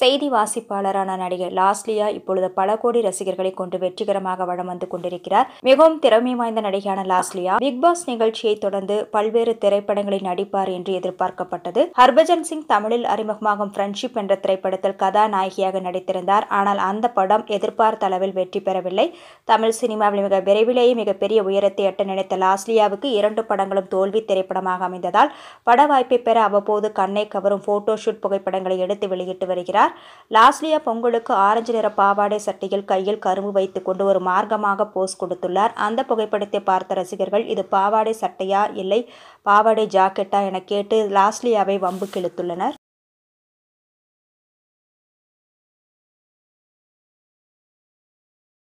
செய்தி வாசிப்பாளரான நடிகை லாஸ்லியா இப்பொழுது பல கோடி ரசிகர்களை கொண்டு வெற்றிகரமாக வலம் வந்து கொண்டிருக்கிறார் மிகவும் திறமை வாய்ந்த நடிகையான லாஸ்லியா பிக் பாஸ் நிகழ்ச்சியை தொடர்ந்து பல்வேறு திரைப்படங்களில் நடிப்பார் என்று எதிர்பார்க்கப்பட்டது ஹர்பஜன் சிங் தமிழில் அறிமுகமாகும் ஃப்ரெண்ட்ஷிப் என்ற திரைப்படத்தில் கதாநாயகியாக நடித்திருந்தார் ஆனால் அந்த படம் எதிர்பார்த்த அளவில் வெற்றி பெறவில்லை தமிழ் சினிமாவில் மிக விரைவிலேயே மிகப்பெரிய உயரத்தை எட்ட நினைத்த லாஸ்லியாவுக்கு இரண்டு படங்களும் தோல்வி திரைப்படமாக அமைந்ததால் பட வாய்ப்பை பெற அவ்வப்போது கண்ணை கவரும் போட்டோ ஷூட் புகைப்படங்களை எடுத்து வெளியிட்டு வருகிறார் லாஸ்லியா பொங்கலுக்கு ஆரஞ்சு நிற பாவாடை சட்டையில் கையில் கரும்பு வைத்துக் கொண்டு ஒரு மார்க்கமாக போஸ் கொடுத்துள்ளார் அந்த புகைப்படத்தை பார்த்த ரசிகர்கள் இது பாவாடை சட்டையா இல்லை பாவாடை ஜாக்கெட்டா என கேட்டு லாஸ்லியாவை வம்புக்கு இழுத்துள்ளனர்